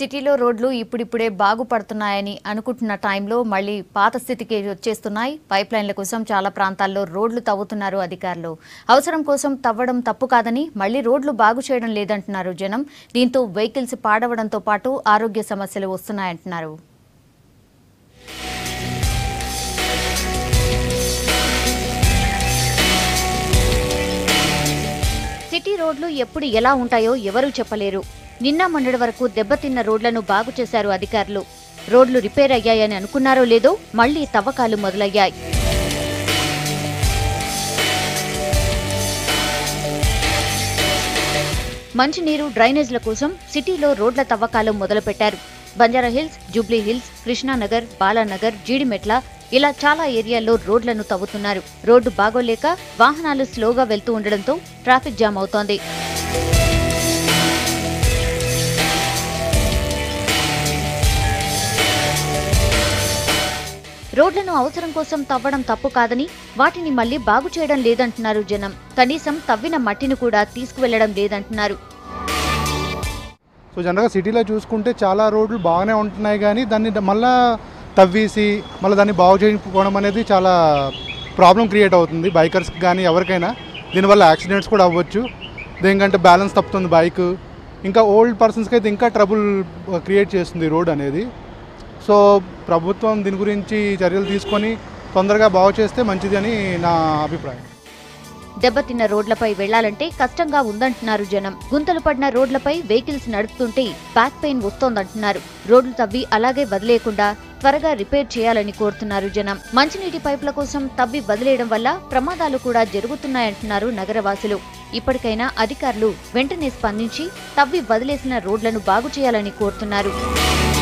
సిటీలో రోడ్లు ఇప్పుడిప్పుడే బాగుపడుతున్నాయని అనుకుంటున్న టైంలో మళ్ళీ పాత స్థితికి వచ్చేస్తున్నాయి పైప్ లైన్ల కోసం చాలా ప్రాంతాల్లో రోడ్లు తవ్వుతున్నారు అధికారులు అవసరం కోసం తవ్వడం తప్పు కాదని మళ్ళీ రోడ్లు బాగు చేయడం లేదంటున్నారు జనం దీంతో వెహికల్స్ పాడవడంతో పాటు ఆరోగ్య సమస్యలు వస్తున్నాయంటున్నారు సిటీ రోడ్లు ఎప్పుడు ఎలా ఉంటాయో ఎవరూ చెప్పలేరు నిన్న మొన్నటి వరకు దెబ్బతిన్న రోడ్లను బాగు చేశారు అధికారులు రోడ్లు రిపేర్ అయ్యాయని అనుకున్నారో లేదో మళ్లీ తవ్వకాలు మొదలయ్యాయి మంచినీరు డ్రైనేజ్ల కోసం సిటీలో రోడ్ల తవ్వకాలు మొదలుపెట్టారు బంజారాహిల్స్ జూబ్లీ హిల్స్ కృష్ణానగర్ బాలానగర్ జీడిమెట్ల ఇలా చాలా ఏరియాల్లో రోడ్లను తవ్వుతున్నారు రోడ్డు బాగోలేక వాహనాలు స్లోగా వెళ్తూ ఉండడంతో ట్రాఫిక్ జామ్ అవుతోంది రోడ్లను అవసరం కోసం తవ్వడం తప్పు కాదని వాటిని మళ్లీ బాగు చేయడం లేదంటున్నారు జనం కనీసం తవ్విన మట్టిని కూడా తీసుకువెళ్లడం లేదంటున్నారు సో జనరల్గా సిటీలో చూసుకుంటే చాలా రోడ్లు బాగానే ఉంటున్నాయి కానీ దాన్ని ద- మళ్ళా తవ్వేసి మళ్ళీ దాన్ని బాగు చేయకపోవడం అనేది చాలా ప్రాబ్లం క్రియేట్ అవుతుంది బైకర్స్కి కానీ ఎవరికైనా దీనివల్ల యాక్సిడెంట్స్ కూడా అవ్వచ్చు దేనికంటే బ్యాలెన్స్ తప్పుతుంది బైక్ ఇంకా ఓల్డ్ పర్సన్స్కి అయితే ఇంకా ట్రబుల్ క్రియేట్ చేస్తుంది రోడ్ అనేది సో ప్రభుత్వం దీని గురించి చర్యలు తీసుకొని తొందరగా బాగు చేస్తే మంచిది అని నా అభిప్రాయం దెబ్బతిన్న రోడ్లపై వెళ్లాలంటే కష్టంగా ఉందంటున్నారు జనం గుంతలు పడిన రోడ్లపై వెహికల్స్ నడుపుతుంటే బ్యాక్ పెయిన్ వస్తోందంటున్నారు రోడ్లు తవ్వి అలాగే వదిలేయకుండా త్వరగా రిపేర్ చేయాలని కోరుతున్నారు జనం మంచినీటి పైపుల కోసం తవ్వి వదిలేయడం వల్ల ప్రమాదాలు కూడా జరుగుతున్నాయంటున్నారు నగరవాసులు ఇప్పటికైనా అధికారులు వెంటనే స్పందించి తవ్వి వదిలేసిన రోడ్లను బాగు చేయాలని కోరుతున్నారు